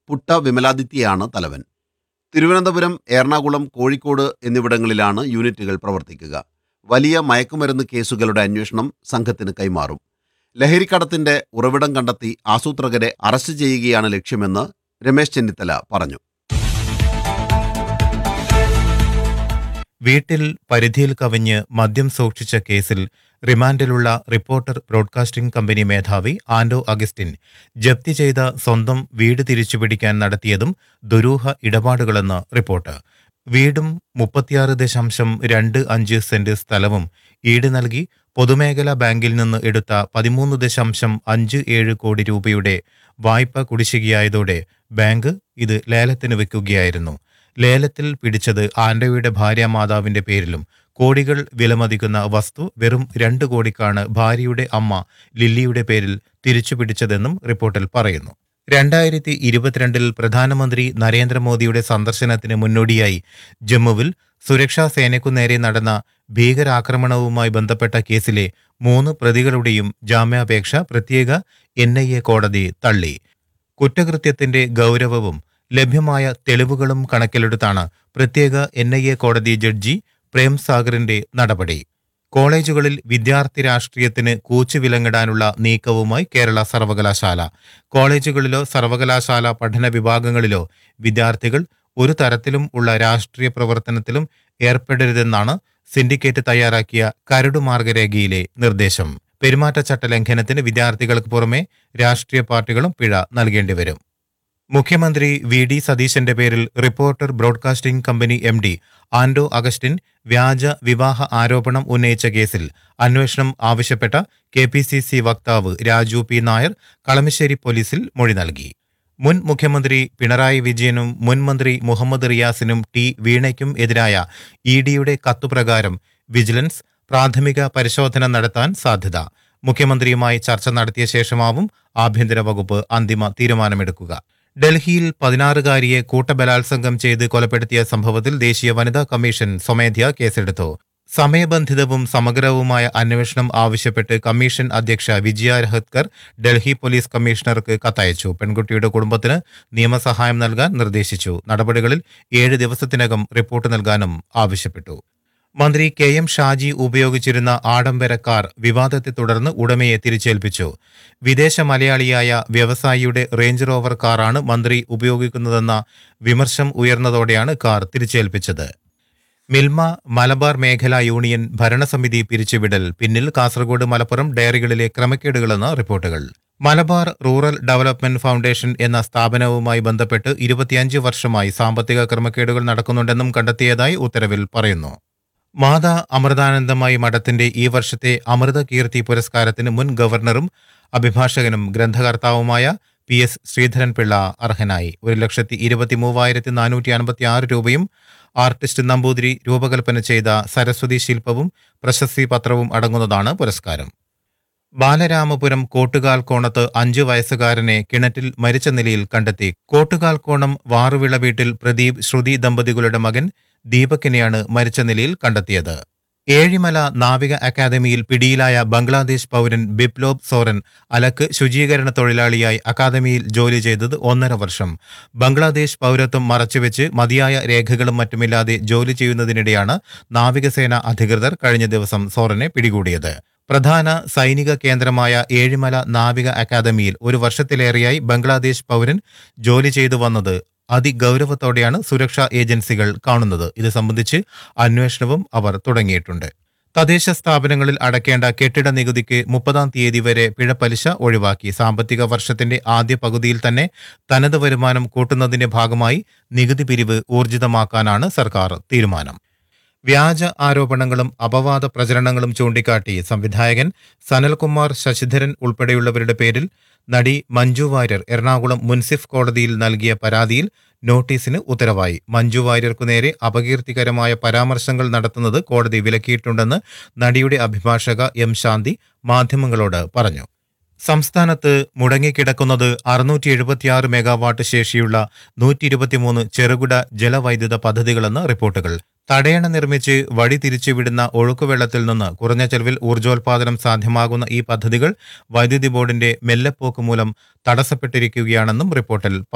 പുട്ട വിമലാദിത്യയാണ് തലവൻ തിരുവനന്തപുരം എറണാകുളം കോഴിക്കോട് എന്നിവിടങ്ങളിലാണ് യൂണിറ്റുകൾ പ്രവർത്തിക്കുക വലിയ മയക്കുമരുന്ന് കേസുകളുടെ അന്വേഷണം സംഘത്തിന് കൈമാറും ലഹരിക്കടത്തിന്റെ ഉറവിടം കണ്ടെത്തി ആസൂത്രകരെ അറസ്റ്റ് ചെയ്യുകയാണ് ലക്ഷ്യമെന്ന് രമേശ് ചെന്നിത്തല പറഞ്ഞു വീട്ടിൽ പരിധിയിൽ കവിഞ്ഞ് മദ്യം സൂക്ഷിച്ച കേസിൽ റിമാൻഡിലുള്ള റിപ്പോർട്ടർ ബ്രോഡ്കാസ്റ്റിംഗ് കമ്പനി മേധാവി ആൻഡോ അഗസ്റ്റിൻ ജപ്തി ചെയ്ത സ്വന്തം വീട് തിരിച്ചുപിടിക്കാൻ നടത്തിയതും ദുരൂഹ ഇടപാടുകളെന്ന് റിപ്പോർട്ട് വീടും മുപ്പത്തിയാറ് ദശാംശം രണ്ട് അഞ്ച് സെന്റ് സ്ഥലവും ഈട് നൽകി പൊതുമേഖലാ ബാങ്കിൽ നിന്ന് എടുത്ത പതിമൂന്ന് ദശാംശം അഞ്ച് ഏഴ് കോടി രൂപയുടെ വായ്പ കുടിശ്ശികയായതോടെ ബാങ്ക് ഇത് ലേലത്തിന് വെക്കുകയായിരുന്നു ലേലത്തിൽ പിടിച്ചത് ആൻഡോയുടെ ഭാര്യാമാതാവിന്റെ പേരിലും കോടികൾ വിലമതിക്കുന്ന വസ്തു വെറും രണ്ട് കോടിക്കാണ് ഭാര്യയുടെ അമ്മ ലില്ലിയുടെ പേരിൽ തിരിച്ചു പിടിച്ചതെന്നും റിപ്പോർട്ടിൽ പറയുന്നു രണ്ടായിരത്തി ഇരുപത്തിരണ്ടിൽ പ്രധാനമന്ത്രി നരേന്ദ്രമോദിയുടെ സന്ദർശനത്തിന് മുന്നോടിയായി ജമ്മുവിൽ സുരക്ഷാ സേനയ്ക്കു നേരെ നടന്ന ഭീകരാക്രമണവുമായി ബന്ധപ്പെട്ട കേസിലെ മൂന്ന് പ്രതികളുടെയും ജാമ്യാപേക്ഷ പ്രത്യേക എൻ കോടതി തള്ളി കുറ്റകൃത്യത്തിന്റെ ഗൗരവവും ലഭ്യമായ തെളിവുകളും കണക്കിലെടുത്താണ് പ്രത്യേക എൻ ഐ എ കോടതി ജഡ്ജി പ്രേം സാഗറിന്റെ നടപടി കോളേജുകളിൽ വിദ്യാർത്ഥി രാഷ്ട്രീയത്തിന് കൂച്ചുവിലങ്ങിടാനുള്ള നീക്കവുമായി കേരള സർവകലാശാല കോളേജുകളിലോ സർവകലാശാല പഠന വിഭാഗങ്ങളിലോ വിദ്യാർത്ഥികൾ ഒരു തരത്തിലും ഉള്ള രാഷ്ട്രീയ പ്രവർത്തനത്തിലും ഏർപ്പെടരുതെന്നാണ് സിൻഡിക്കേറ്റ് തയ്യാറാക്കിയ കരടു മാർഗരേഖയിലെ നിർദ്ദേശം പെരുമാറ്റച്ചട്ട ലംഘനത്തിന് വിദ്യാർത്ഥികൾക്ക് പുറമെ രാഷ്ട്രീയ പാർട്ടികളും പിഴ നൽകേണ്ടി വരും മുഖ്യമന്ത്രി വി ഡി സതീശന്റെ പേരിൽ reporter broadcasting company M D Anto Augustine വ്യാജ വിവാഹ ആരോപണം ഉന്നയിച്ച കേസിൽ അന്വേഷണം ആവശ്യപ്പെട്ട കെ പി സി സി വക്താവ് രാജു പി നായർ കളമശ്ശേരി പോലീസിൽ മൊഴി നൽകി മുൻ മുഖ്യമന്ത്രി പിണറായി വിജയനും മുൻ മന്ത്രി മുഹമ്മദ് റിയാസിനും ടി വീണയ്ക്കും എതിരായ ഇ ഡിയുടെ കത്തുപ്രകാരം വിജിലൻസ് പ്രാഥമിക പരിശോധന നടത്താൻ സാധ്യത മുഖ്യമന്ത്രിയുമായി ചർച്ച നടത്തിയ ശേഷമാവും ആഭ്യന്തര വകുപ്പ് അന്തിമ തീരുമാനമെടുക്കുക ഡൽഹിയിൽ പതിനാറുകാരിയെ കൂട്ടബലാത്സംഗം ചെയ്ത് കൊലപ്പെടുത്തിയ സംഭവത്തിൽ ദേശീയ വനിതാ കമ്മീഷൻ സ്വമേധ്യാ കേസെടുത്തു സമയബന്ധിതവും സമഗ്രവുമായ അന്വേഷണം ആവശ്യപ്പെട്ട് കമ്മീഷൻ അധ്യക്ഷ വിജയ രഹത്കർ ഡൽഹി പോലീസ് കമ്മീഷണർക്ക് കത്തയച്ചു പെൺകുട്ടിയുടെ കുടുംബത്തിന് നിയമസഹായം നൽകാൻ നിർദ്ദേശിച്ചു നടപടികളിൽ ഏഴ് ദിവസത്തിനകം റിപ്പോർട്ട് നൽകാനും ആവശ്യപ്പെട്ടു മന്ത്രി കെ എം ഷാജി ഉപയോഗിച്ചിരുന്ന ആഡംബര കാർ വിവാദത്തെ തുടർന്ന് ഉടമയെ തിരിച്ചേൽപ്പിച്ചു വിദേശ മലയാളിയായ വ്യവസായിയുടെ റേഞ്ച് റോവർ കാറാണ് മന്ത്രി ഉപയോഗിക്കുന്നതെന്ന വിമർശം ഉയർന്നതോടെയാണ് കാർ തിരിച്ചേൽപ്പിച്ചത് മിൽമ മലബാർ മേഖലാ യൂണിയൻ ഭരണസമിതി പിരിച്ചുവിടൽ പിന്നിൽ കാസർഗോഡ് മലപ്പുറം ഡയറികളിലെ ക്രമക്കേടുകളെന്ന് റിപ്പോർട്ടുകൾ മലബാർ റൂറൽ ഡെവലപ്മെന്റ് ഫൗണ്ടേഷൻ എന്ന സ്ഥാപനവുമായി ബന്ധപ്പെട്ട് ഇരുപത്തിയഞ്ച് വർഷമായി സാമ്പത്തിക ക്രമക്കേടുകൾ നടക്കുന്നുണ്ടെന്നും കണ്ടെത്തിയതായി ഉത്തരവിൽ പറയുന്നു മാതാ അമൃതാനന്ദമായി മഠത്തിന്റെ ഈ വർഷത്തെ അമൃത കീർത്തി പുരസ്കാരത്തിന് മുൻ ഗവർണറും അഭിഭാഷകനും ഗ്രന്ഥകർത്താവുമായ പി എസ് ശ്രീധരൻപിള്ള അർഹനായി ഒരു ലക്ഷത്തി ഇരുപത്തി മൂവായിരത്തി നാനൂറ്റി അൻപത്തി ആറ് രൂപയും ആർട്ടിസ്റ്റ് നമ്പൂതിരി രൂപകൽപ്പന ചെയ്ത സരസ്വതി ശില്പവും പ്രശസ്തി പത്രവും അടങ്ങുന്നതാണ് പുരസ്കാരം ബാലരാമപുരം കോട്ടുകാൽ കോണത്ത് അഞ്ചു വയസ്സുകാരനെ കിണറ്റിൽ മരിച്ച നിലയിൽ കണ്ടെത്തി കോട്ടുകാൽ കോണം വാറുവിള വീട്ടിൽ പ്രദീപ് ശ്രുതി ദമ്പതികളുടെ മകൻ ദീപകിനെയാണ് മരിച്ച നിലയിൽ കണ്ടെത്തിയത് ഏഴിമല നാവിക അക്കാദമിയിൽ പിടിയിലായ ബംഗ്ലാദേശ് പൗരൻ ബിപ്ലോബ് സോറൻ അലക്ക് ശുചീകരണ തൊഴിലാളിയായി അക്കാദമിയിൽ ജോലി ചെയ്തത് ഒന്നര വർഷം ബംഗ്ലാദേശ് പൗരത്വം മറച്ചുവെച്ച് മതിയായ രേഖകളും മറ്റുമില്ലാതെ ജോലി ചെയ്യുന്നതിനിടെയാണ് നാവികസേന അധികൃതർ കഴിഞ്ഞ ദിവസം സോറനെ പിടികൂടിയത് പ്രധാന സൈനിക കേന്ദ്രമായ ഏഴിമല നാവിക അക്കാദമിയിൽ ഒരു വർഷത്തിലേറെയായി ബംഗ്ലാദേശ് പൗരൻ ജോലി ചെയ്തു വന്നത് അതിഗൗരവത്തോടെയാണ് സുരക്ഷാ ഏജൻസികൾ കാണുന്നത് ഇത് സംബന്ധിച്ച് അന്വേഷണവും അവർ തുടങ്ങിയിട്ടുണ്ട് തദ്ദേശ സ്ഥാപനങ്ങളിൽ അടയ്ക്കേണ്ട കെട്ടിട നികുതിക്ക് മുപ്പതാം തീയതി വരെ പിഴപ്പലിശ ഒഴിവാക്കി സാമ്പത്തിക വർഷത്തിന്റെ ആദ്യ പകുതിയിൽ തന്നെ തനത് വരുമാനം കൂട്ടുന്നതിന്റെ ഭാഗമായി നികുതി പിരിവ് ഊർജിതമാക്കാനാണ് സർക്കാർ തീരുമാനം വ്യാജ ആരോപണങ്ങളും അപവാദ പ്രചരണങ്ങളും ചൂണ്ടിക്കാട്ടി സംവിധായകൻ സനൽകുമാർ ശശിധരൻ ഉൾപ്പെടെയുള്ളവരുടെ പേരിൽ നടി മഞ്ജു വാര്യർ എറണാകുളം മുൻസിഫ് കോടതിയിൽ നൽകിയ പരാതിയിൽ നോട്ടീസിന് ഉത്തരവായി മഞ്ജു വാര്യർക്കു നേരെ അപകീർത്തികരമായ പരാമർശങ്ങൾ നടത്തുന്നത് കോടതി വിലക്കിയിട്ടുണ്ടെന്ന് നടിയുടെ അഭിഭാഷക എം ശാന്തി മാധ്യമങ്ങളോട് പറഞ്ഞു സംസ്ഥാനത്ത് മുടങ്ങിക്കിടക്കുന്നത് അറുന്നൂറ്റി എഴുപത്തിയാറ് മെഗാവാട്ട് ശേഷിയുള്ള നൂറ്റി ഇരുപത്തിമൂന്ന് ചെറുകിട ജലവൈദ്യുത പദ്ധതികളെന്ന് റിപ്പോർട്ടുകൾ തടയണ നിർമ്മിച്ച് വഴി തിരിച്ചുവിടുന്ന ഒഴുക്കുവെള്ളത്തിൽ നിന്ന് കുറഞ്ഞ ചെലവിൽ ഊർജ്ജോൽപാദനം സാധ്യമാകുന്ന ഈ പദ്ധതികൾ വൈദ്യുതി ബോർഡിന്റെ മെല്ലെപ്പോക്ക് മൂലം തടസ്സപ്പെട്ടിരിക്കുകയാണെന്നും റിപ്പോർട്ടിൽ